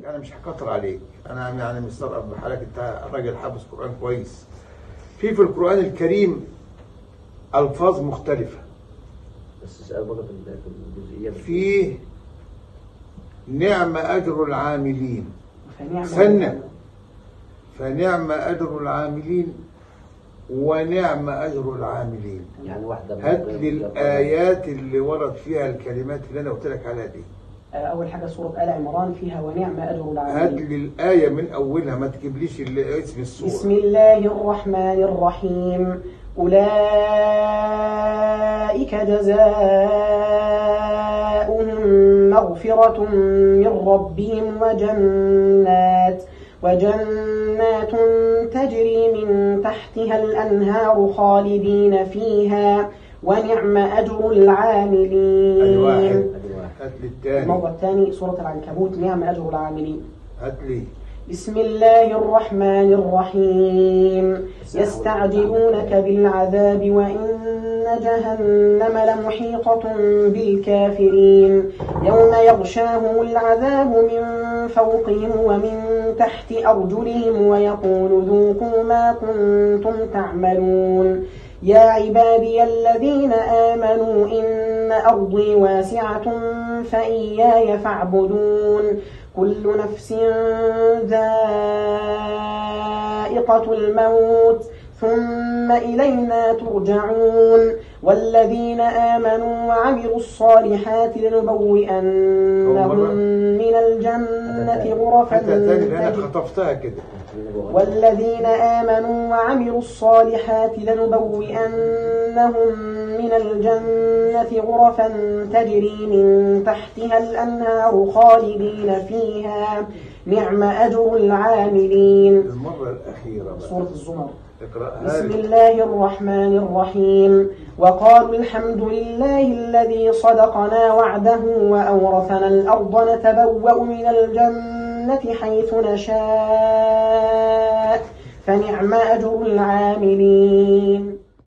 انا مش هكتر عليك انا يعني مستغرب بحالك انت راجل حافظ قران كويس في في القران الكريم الفاظ مختلفه بس السؤال برضه في ال- في الجزئيه دي. فيه نعم اجر العاملين فنعم سنة. فنعم اجر العاملين ونعم اجر العاملين يعني واحده من هات الضيوف لي اللي الايات اللي ورد فيها الكلمات اللي انا قلت لك عليها دي آه، أول حاجة سورة آل عمران فيها ونعم أجر هات العاملين لي الايه من اولها ما تجيبليش ال- اسم السوره بسم الله الرحمن الرحيم أولئك جزاؤهم مغفرة من ربهم وجنات وجنات تجري من تحتها الأنهار خالدين فيها ونعم أجر العاملين ادي واحد ادي واحد هات لي الثاني الموضع الثاني سورة العنكبوت نعم أجر العاملين هات لي بسم الله الرحمن الرحيم يستعجلونك بالعذاب وإن جهنم لمحيطة بالكافرين يوم يغشاهم العذاب من فوقهم ومن تحت أرجلهم ويقول ذوقوا ما كنتم تعملون يا عبادي الذين آمنوا إن أرضي واسعة فإياي فاعبدون كل نفس ذائقة الموت ثم إلينا ترجعون والذين آمنوا وعملوا الصالحات لنبوئنهم من الجنة غرفا حتى تاني لأن أنا تجري خطفتها كده والذين آمنوا وعملوا الصالحات لنبوئنهم من الجنة غرفا تجري من تحتها الأنهار خالدين فيها نعم أجر العاملين المره الاخيره بقى سورة الزمر اقراها بسم لي الله الرحمن الرحيم وقالوا الحمد لله الذي صدقنا وعده وأورثنا الأرض نتبوأ من الجنة حيث نشاء فنعم أجر العاملين